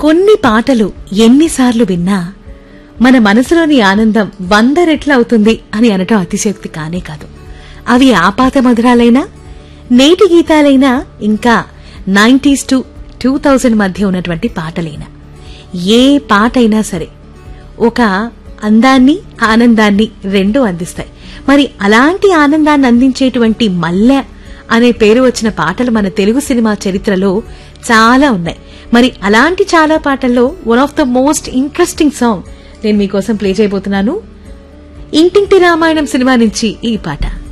కొన్ని పాటలు ఎన్నిసార్లు విన్నా మన మనసులోని ఆనందం వంద రెట్లు అవుతుంది అని అనటం అతిశక్తి కానే కాదు అవి ఆపాత మధురాలైనా నేటి గీతాలైనా ఇంకా నైంటీస్ టు టూ థౌజండ్ మధ్య ఉన్నటువంటి పాటలైనా ఏ పాట అయినా సరే ఒక అందాన్ని ఆనందాన్ని రెండు అందిస్తాయి మరి అలాంటి ఆనందాన్ని అందించేటువంటి మల్లె అనే పేరు వచ్చిన పాటలు మన తెలుగు సినిమా చరిత్రలో చాలా ఉన్నాయి మరి అలాంటి చాలా పాటల్లో one of the most interesting song నేను మీకోసం ప్లే చేయబోతున్నాను ఇంటింటి రామాయణం సినిమా నుంచి ఈ పాట